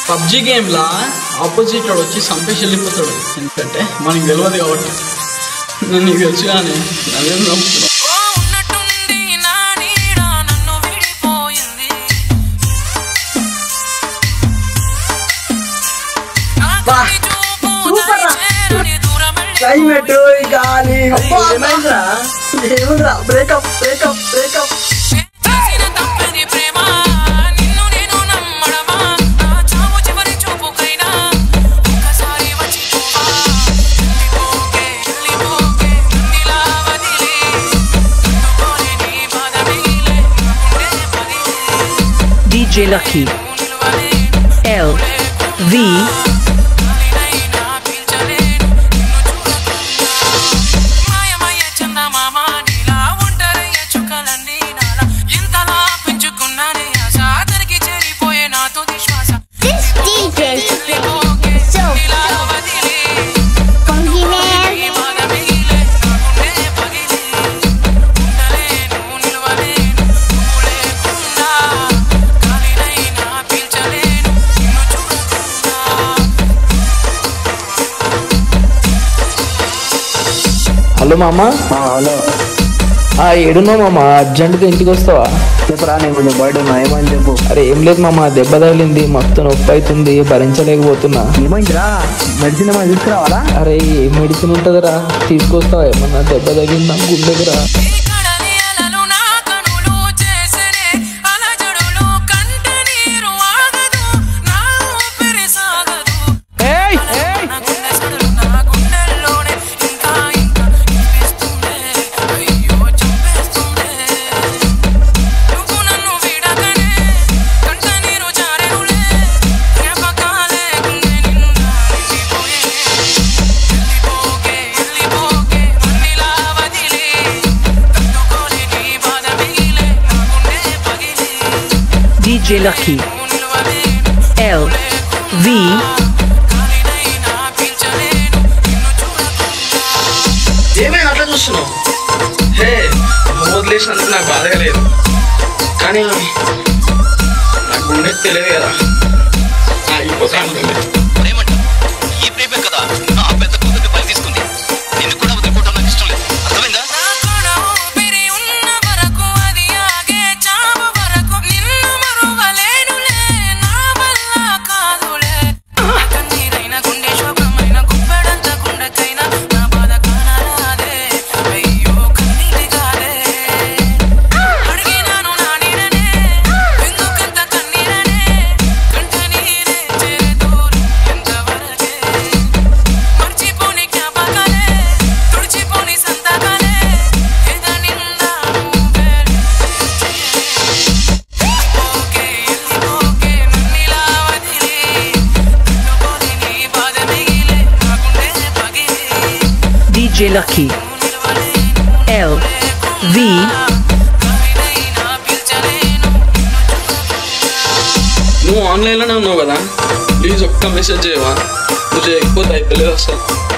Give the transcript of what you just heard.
PUBG గేమ్లా opposite వాడు వచ్చి చంపేసి వెళ్ళిపోతాడు ఎందుకంటే మనకి తెలియదు కాబట్టి నేను నీకు తెలుసు కానీ నన్ను చంపుతున్నా ఓ ఉన్నట్టుండి నా నీడ నన్ను విడిపోయింది నా బా, కంటి చూపు సూపర్ రా. దరి చేరని దూరం వెళ్ళి క్లైమేట్ ఈ గాలి ఏమైందిరా ఏముందిరా బ్రేకప్ బ్రేకప్ బ్రేకప్ చేసిన తప్పని ప్రేమ నిన్ను నేను నమ్మడమా నా చావు చివరి చూపుకైనా ఒకసారి వచ్చి పోవా వెళ్ళిపోకే వెళ్ళిపోకే నన్నిలా వదిలే అందుకోని నీ బాధ మిగిలే నా గుండె పగిలే DJ Lucky నిలవలే L V కాలినైనా పీల్చలేను నిన్ను చూడకుండా మాయమయ్య చందమామ నీలా ఒంటరయ్య చుక్కలన్నీ నాలా ఇంతలా పెంచుకున్నానే ఆశ అతనికి చేరిపోయే నా తుది శ్వాస This DJ వెళ్ళిపోకే so ఇలా వదిలే funky man. నీ బాధ మిగిలే నా గుండె పగిలే ఉండలేను నిలవలేను నువ్వు లేకుండా కాలినైనా పీల్చలేను నిన్ను చూడకుండా హలో మామ హలో ఆ ఏడున్నావు మామ అర్జెంటుగా ఇంటికి వస్తావా చెప్పురా నేను కొంచెం బయట ఉన్నా ఏమైంది చెప్పు అరే ఏం లేదు మామ దెబ్బ తగిలింది మొత్తం నొప్పి అవుతుంది భరించలేకపోతున్నా ఏమైందిరా మెడిసిన్ ఏమైనా తీసుకురావాలా అరే ఏం మెడిసిన్ ఉంటుందిరా తీసుకొస్తావా ఏమన్నా దెబ్బ తగిలిందా గుండెకురా ఇక్కడ నీలలు నా కనులు చేసెనే అలజడులు కంట నీరు ఆగదు నా ఊపిరి సాగదు నా గుండె సడులు నా గుండెల్లోనే ఇంకా ఇంకా ఇనిపిస్తుందే అయ్యో చంపేస్తుందే నువ్వు నన్ను విడకనే కంట నీరు జారెనులే జ్ఞాపకాలే గుండె నిన్ను నానిపోయే వెళ్ళిపోకే వెళ్ళిపోకే నన్నిలా వదిలే తట్టుకోలేని బాధ మిగిలే నా గుండె పగిలే DJ Lucky నువ్వు నిలవలేను L V కాలినైనా పీల్చలేను నిన్ను చూడకుండా ఏమైనా అట్లా చూస్తున్నావు హే వదిలేసినందుకు నాకు బాధగా లేదు కానీ నాకు గుండె తెలియదు కదా అయిపోతా ఉంటుంది ప్రేమంట ఈ ప్రేమే కదా నా పెద్ద కూతుర్ని బలి తీసుకుంది నిన్ను కూడా వదులుకోవడం నాకు ఇష్టం లేదు అర్థమైందా నా కొన ఊపిరి ఉన్న వరకు అది ఆగే చావు వరకు నిన్ను మరువలేనులే నా వల్ల కాదులే కన్నీరైన గుండె శోకమైన గుప్పెడంత గుండెకైనా నా బాధ కానాదే అయ్యో కన్నీటి కాదే అడిగినాను నా నీడనే ఎందుకంత కన్నీరనే కంట నీరే చేదూరు ఎంతవరకే మర్చిపోని జ్ఞాపకాలే తుడిచిపోని సంతకాలే ఎద నిండా నువ్వే ఓకే ఓకే నన్నిలా వదిలే తట్టుకోని నీ బాధ మిగిలే నా గుండె పగిలే DJ Lucky నిలవలేను L V కాలినైనా పీల్చలేను నువ్వు ఆన్లైన్లోనే ఉన్నావు కదా ప్లీజ్ ఒక్క మెసేజ్ చేయవా నువ్వు చేయకపోతే అయిపోలేదు అసలు